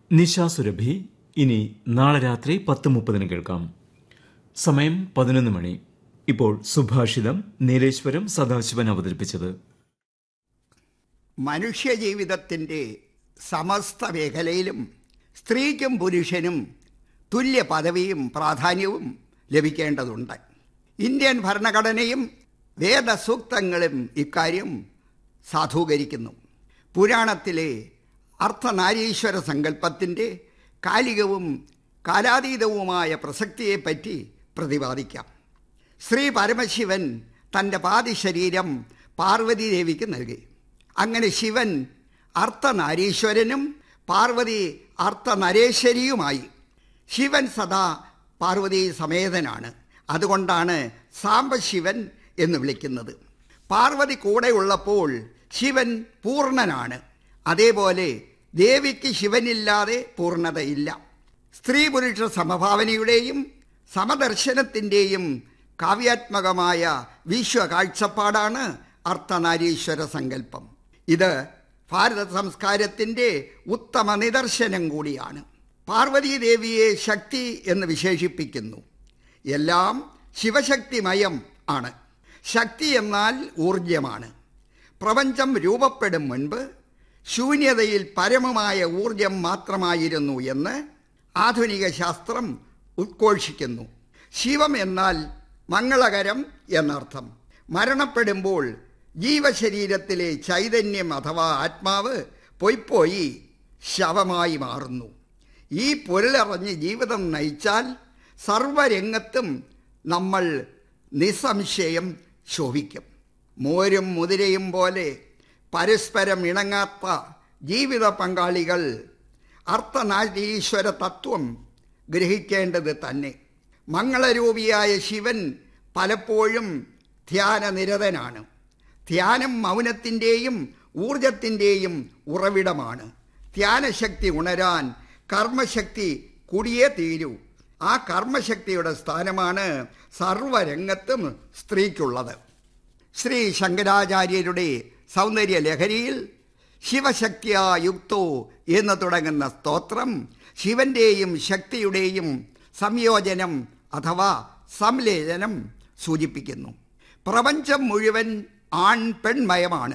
നിശാസുരഭി ഇനി നാളെ രാത്രി പത്ത് മുപ്പതിന് കേൾക്കാം സമയം പതിനൊന്ന് മണി ഇപ്പോൾ സുഭാഷിതം നീലേശ്വരം സദാശിവൻ അവതരിപ്പിച്ചത് മനുഷ്യജീവിതത്തിൻ്റെ സമസ്ത മേഖലയിലും സ്ത്രീക്കും പുരുഷനും തുല്യ പദവിയും പ്രാധാന്യവും ലഭിക്കേണ്ടതുണ്ട് ഇന്ത്യൻ ഭരണഘടനയും വേദസൂക്തങ്ങളും ഇക്കാര്യം സാധൂകരിക്കുന്നു പുരാണത്തിലെ അർത്ഥനാരീശ്വര സങ്കല്പത്തിൻ്റെ കാലികവും കാലാതീതവുമായ പ്രസക്തിയെപ്പറ്റി പ്രതിപാദിക്കാം ശ്രീ പരമശിവൻ തൻ്റെ പാതി ശരീരം പാർവതി ദേവിക്ക് നൽകി അങ്ങനെ ശിവൻ അർത്ഥനാരീശ്വരനും പാർവതി അർത്ഥനരേശ്വരിയുമായി ശിവൻ സദാ പാർവതി സമേതനാണ് അതുകൊണ്ടാണ് സാംബശിവൻ എന്ന് വിളിക്കുന്നത് പാർവതി കൂടെ ഉള്ളപ്പോൾ ശിവൻ പൂർണ്ണനാണ് അതേപോലെ ദേവിക്ക് ശിവനില്ലാതെ പൂർണ്ണതയില്ല സ്ത്രീ പുരുഷ സമഭാവനയുടെയും സമദർശനത്തിൻ്റെയും കാവ്യാത്മകമായ വിശ്വകാഴ്ചപ്പാടാണ് അർത്ഥനാരീശ്വര സങ്കല്പം ഇത് ഭാരത സംസ്കാരത്തിൻ്റെ ഉത്തമ നിദർശനം കൂടിയാണ് പാർവതീ ദേവിയെ ശക്തി എന്ന് വിശേഷിപ്പിക്കുന്നു എല്ലാം ശിവശക്തിമയം ആണ് ശക്തി എന്നാൽ ഊർജമാണ് പ്രപഞ്ചം രൂപപ്പെടും മുൻപ് ശൂന്യതയിൽ പരമമായ ഊർജം മാത്രമായിരുന്നു എന്ന് ആധുനിക ശാസ്ത്രം ഉദ്ഘോഷിക്കുന്നു ശിവം എന്നാൽ മംഗളകരം എന്നർത്ഥം മരണപ്പെടുമ്പോൾ ജീവശരീരത്തിലെ ചൈതന്യം അഥവാ ആത്മാവ് പൊയ്പോയി ശവമായി മാറുന്നു ഈ പൊരുളറിഞ്ഞ് ജീവിതം നയിച്ചാൽ സർവരംഗത്തും നമ്മൾ നിസ്സംശയം ശോഭിക്കും മോരും മുതിരയും പോലെ പരസ്പരം ഇണങ്ങാത്ത ജീവിത പങ്കാളികൾ അർത്ഥനാരീശ്വര തത്വം ഗ്രഹിക്കേണ്ടത് തന്നെ മംഗളരൂപിയായ ശിവൻ പലപ്പോഴും ധ്യാനനിരതനാണ് ധ്യാനം മൗനത്തിൻ്റെയും ഊർജത്തിൻ്റെയും ഉറവിടമാണ് ധ്യാനശക്തി ഉണരാൻ കർമ്മശക്തി കൂടിയേ തീരൂ ആ കർമ്മശക്തിയുടെ സ്ഥാനമാണ് സർവരംഗത്തും സ്ത്രീക്കുള്ളത് ശ്രീ ശങ്കരാചാര്യരുടെ സൗന്ദര്യ ലഹരിയിൽ ശിവശക്തിയാ യുക്തോ എന്ന് തുടങ്ങുന്ന സ്തോത്രം ശിവന്റെയും ശക്തിയുടെയും സംയോജനം അഥവാ സംലേചനം സൂചിപ്പിക്കുന്നു പ്രപഞ്ചം മുഴുവൻ ആൺ പെൺമയമാണ്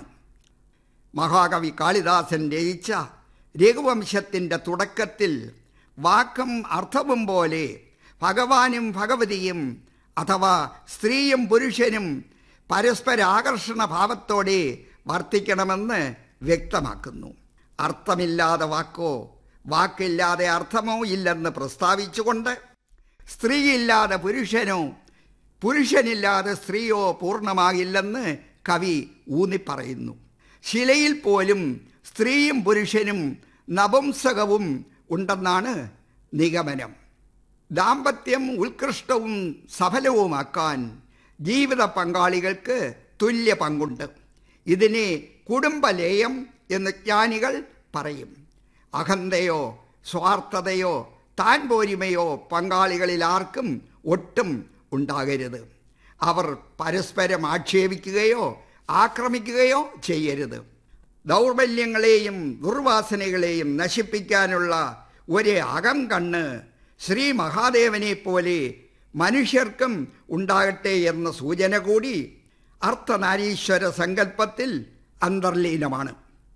മഹാകവി കാളിദാസൻ രചിച്ച രഘുവംശത്തിൻ്റെ തുടക്കത്തിൽ വാക്കും അർത്ഥവും പോലെ ഭഗവാനും ഭഗവതിയും അഥവാ സ്ത്രീയും പുരുഷനും പരസ്പരാകർഷണ ഭാവത്തോടെ വർത്തിക്കണമെന്ന് വ്യക്തമാക്കുന്നു അർത്ഥമില്ലാതെ വാക്കോ വാക്കില്ലാതെ അർത്ഥമോ ഇല്ലെന്ന് പ്രസ്താവിച്ചുകൊണ്ട് സ്ത്രീയില്ലാതെ പുരുഷനോ പുരുഷനില്ലാതെ സ്ത്രീയോ പൂർണ്ണമാകില്ലെന്ന് കവി ഊന്നിപ്പറയുന്നു ശിലയിൽ പോലും സ്ത്രീയും പുരുഷനും നപുംസകവും ഉണ്ടെന്നാണ് നിഗമനം ദാമ്പത്യം ഉത്കൃഷ്ടവും സഫലവുമാക്കാൻ ജീവിത പങ്കാളികൾക്ക് തുല്യ പങ്കുണ്ട് ഇതിനെ കുടുംബലയം എന്ന് ജ്ഞാനികൾ പറയും അഹന്തയോ സ്വാർത്ഥതയോ താൻ പോരിമയോ പങ്കാളികളിൽ ആർക്കും ഒട്ടും ഉണ്ടാകരുത് അവർ പരസ്പരം ആക്ഷേപിക്കുകയോ ആക്രമിക്കുകയോ ചെയ്യരുത് ദൗർബല്യങ്ങളെയും ദുർവാസനകളെയും നശിപ്പിക്കാനുള്ള ഒരേ അകം കണ്ണ് ശ്രീ മഹാദേവനെ പോലെ മനുഷ്യർക്കും ഉണ്ടാകട്ടെ എന്ന സൂചന കൂടി അർത്ഥനാരീശ്വര സങ്കല്പത്തിൽ അന്തർലീനമാണ്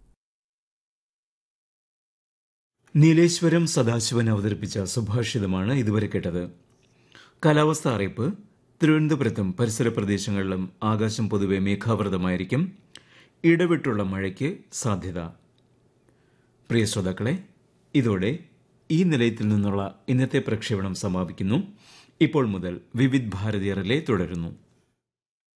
നീലേശ്വരം സദാശിവൻ അവതരിപ്പിച്ച സുഭാഷിതമാണ് ഇതുവരെ കേട്ടത് കാലാവസ്ഥ അറിയിപ്പ് തിരുവനന്തപുരത്തും പരിസര പ്രദേശങ്ങളിലും ആകാശം പൊതുവെ മേഘാവൃതമായിരിക്കും ഇടവിട്ടുള്ള മഴയ്ക്ക് സാധ്യത പ്രിയ ശ്രോതാക്കളെ ഇതോടെ ഈ നിലയത്തിൽ നിന്നുള്ള ഇന്നത്തെ പ്രക്ഷേപണം സമാപിക്കുന്നു ഇപ്പോൾ മുതൽ വിവിധ് ഭാരതീയറിലെ തുടരുന്നു